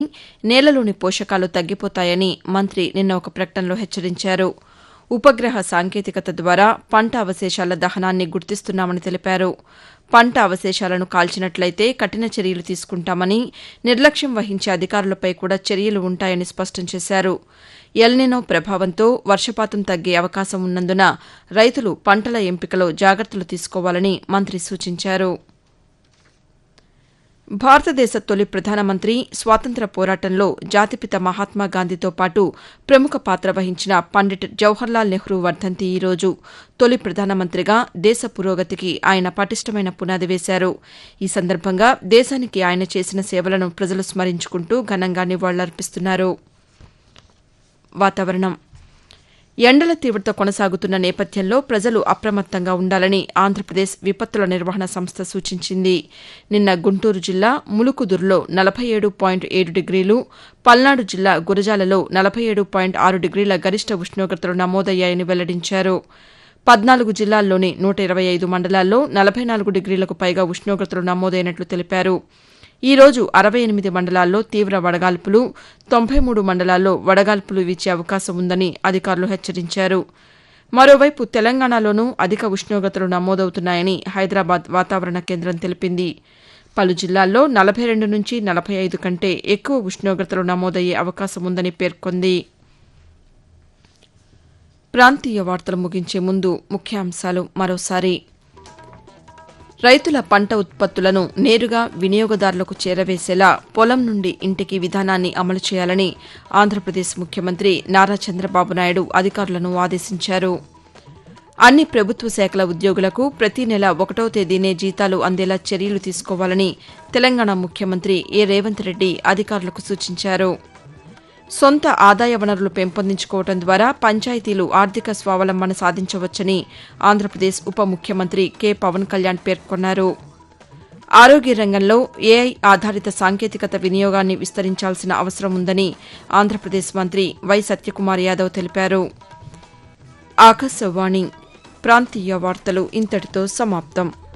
నేలలోని పోషకాలు తగ్గిపోతాయని మంత్రి నిన్న ఒక ప్రకటనలో హెచ్చరించారు ఉపగ్రహ సాంకేతికత ద్వారా పంట అవశేషాల దహనాన్ని గుర్తిస్తున్నామని తెలిపారు పంట అవశేషాలను కాల్చినట్లయితే కఠిన చర్యలు తీసుకుంటామని నిర్లక్ష్యం వహించే అధికారులపై కూడా చర్యలు ఉంటాయని స్పష్టం చేశారు ఎల్నినో ప్రభావంతో వర్షపాతం తగ్గే అవకాశం ఉన్నందున రైతులు పంటల ఎంపికలో జాగ్రత్తలు తీసుకోవాలని మంత్రి సూచించారు భారతదేశ తొలి ప్రధానమంత్రి స్వాతంత్ర్య పోరాటంలో జాతిపిత మహాత్మాగాంధీతో పాటు ప్రముఖ పాత్ర వహించిన పండిట్ జవహర్లాల్ నెహ్రూ వర్దంతి ఈ రోజు తొలి ప్రధానమంత్రిగా దేశ పురోగతికి ఆయన పటిష్టమైన పునాది వేశారు ఈ సందర్భంగా దేశానికి ఆయన చేసిన సేవలను ప్రజలు స్మరించుకుంటూ ఘనంగా నివాళులర్పిస్తున్నారు వాతావరణం ఎండల తీవ్రత కొనసాగుతున్న నేపథ్యంలో ప్రజలు అప్రమత్తంగా ఉండాలని ఆంధ్రప్రదేశ్ విపత్తుల నిర్వహణ సంస్థ సూచించింది నిన్న గుంటూరు జిల్లా ములుకుదురులో నలభై ఏడు పాయింట్ ఏడు డిగ్రీలు పల్నాడు జిల్లా గురజాలలో నలభై ఏడు పాయింట్ ఆరు డిగ్రీల గరిష్ట ఉష్ణోగ్రతలు నమోదయ్యాయని వెల్లడించారు పద్నాలుగు జిల్లాల్లోని నూట ఇరవై ఐదు మండలాల్లో నలభై నాలుగు డిగ్రీలకు పైగా ఉష్ణోగ్రతలు నమోదైనట్లు తెలిపారు ఈ రోజు అరవై ఎనిమిది మండలాల్లో తీవ్ర వడగాల్పులు తొంభై మూడు మండలాల్లో వడగాల్పులు వీచే అవకాశం ఉందని అధికారులు హెచ్చరించారు మరోవైపు తెలంగాణలోనూ అధిక ఉష్ణోగ్రతలు నమోదవుతున్నాయని హైదరాబాద్ వాతావరణ కేంద్రం తెలిపింది పలు జిల్లాల్లో నలభై రెండు నుంచి నలభై ఐదు కంటే ఎక్కువ ఉష్ణోగ్రతలు నమోదయ్యే అవకాశం ఉందని పేర్కొంది ప్రాంతీయ వార్తలు ముగించే ముందు ముఖ్యాంశాలు మరోసారి రైతుల పంట ఉత్పత్తులను నేరుగా వినియోగదారులకు చేరవేసేలా పొలం నుండి ఇంటికి విధానాన్ని అమలు చేయాలని ఆంధ్రప్రదేశ్ ముఖ్యమంత్రి నారా చంద్రబాబు నాయుడు అధికారులను ఆదేశించారు అన్ని ప్రభుత్వ శాఖల ఉద్యోగులకు ప్రతి నెల ఒకటో తేదీనే జీతాలు అందేలా చర్యలు తీసుకోవాలని తెలంగాణ ముఖ్యమంత్రి ఏ రేవంత్ రెడ్డి అధికారులకు సూచించారు సొంత ఆదాయ వనరులు పెంపొందించుకోవడం ద్వారా పంచాయతీలు ఆర్థిక స్వావలంబన సాధించవచ్చని ఆంధ్రప్రదేశ్ ఉప ముఖ్యమంత్రి కె పవన్ కళ్యాణ్ పేర్కొన్నారు ఆరోగ్య రంగంలో ఏఐ ఆధారిత సాంకేతికత వినియోగాన్ని విస్తరించాల్సిన అవసరం ఉందని ఆంధ్రప్రదేశ్ మంత్రి వై సత్యకుమార్ యాదవ్ తెలిపారు ఆకాశవాణి ప్రాంతీయ వార్తలు ఇంతటితో సమాప్తం